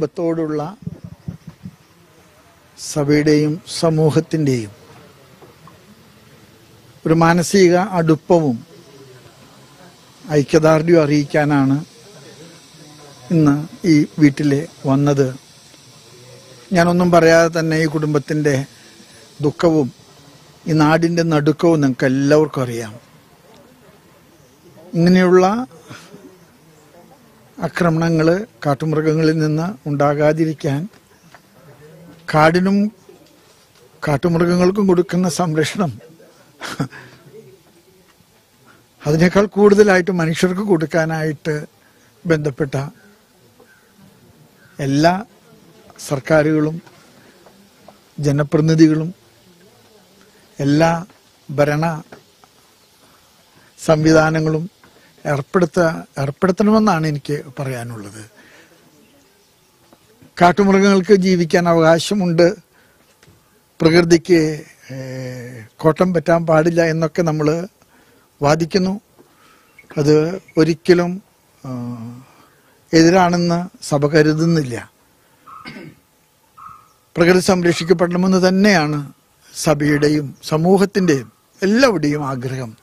കുടുംബത്തോടുള്ള സഭയുടെയും സമൂഹത്തിൻ്റെയും ഒരു മാനസിക അടുപ്പവും ഐക്യദാർഢ്യവും അറിയിക്കാനാണ് ഇന്ന് ഈ വീട്ടിൽ വന്നത് ഞാനൊന്നും പറയാതെ തന്നെ ഈ കുടുംബത്തിൻ്റെ ദുഃഖവും ഈ നാടിൻ്റെ നടുക്കവും നിങ്ങൾക്ക് എല്ലാവർക്കും അറിയാം ഇങ്ങനെയുള്ള ആക്രമണങ്ങൾ കാട്ടുമൃഗങ്ങളിൽ നിന്ന് ഉണ്ടാകാതിരിക്കാൻ കാടിനും കാട്ടുമൃഗങ്ങൾക്കും കൊടുക്കുന്ന സംരക്ഷണം അതിനേക്കാൾ കൂടുതലായിട്ട് മനുഷ്യർക്ക് കൊടുക്കാനായിട്ട് ബന്ധപ്പെട്ട എല്ലാ സർക്കാരുകളും ജനപ്രതിനിധികളും എല്ലാ ഭരണ സംവിധാനങ്ങളും ഏർപ്പെടുത്ത ഏർപ്പെടുത്തണമെന്നാണ് എനിക്ക് പറയാനുള്ളത് കാട്ടുമൃഗങ്ങൾക്ക് ജീവിക്കാൻ അവകാശമുണ്ട് പ്രകൃതിക്ക് ഏഹ്, കോട്ടം പറ്റാൻ പാടില്ല എന്നൊക്കെ നമ്മൾ വാദിക്കുന്നു അത് ഒരിക്കലും ആ, എതിരാണെന്ന് സഭ കരുതുന്നില്ല പ്രകൃതി സംരക്ഷിക്കപ്പെടണമെന്ന് തന്നെയാണ് സഭയുടെയും സമൂഹത്തിൻ്റെയും എല്ലാവരുടെയും ആഗ്രഹം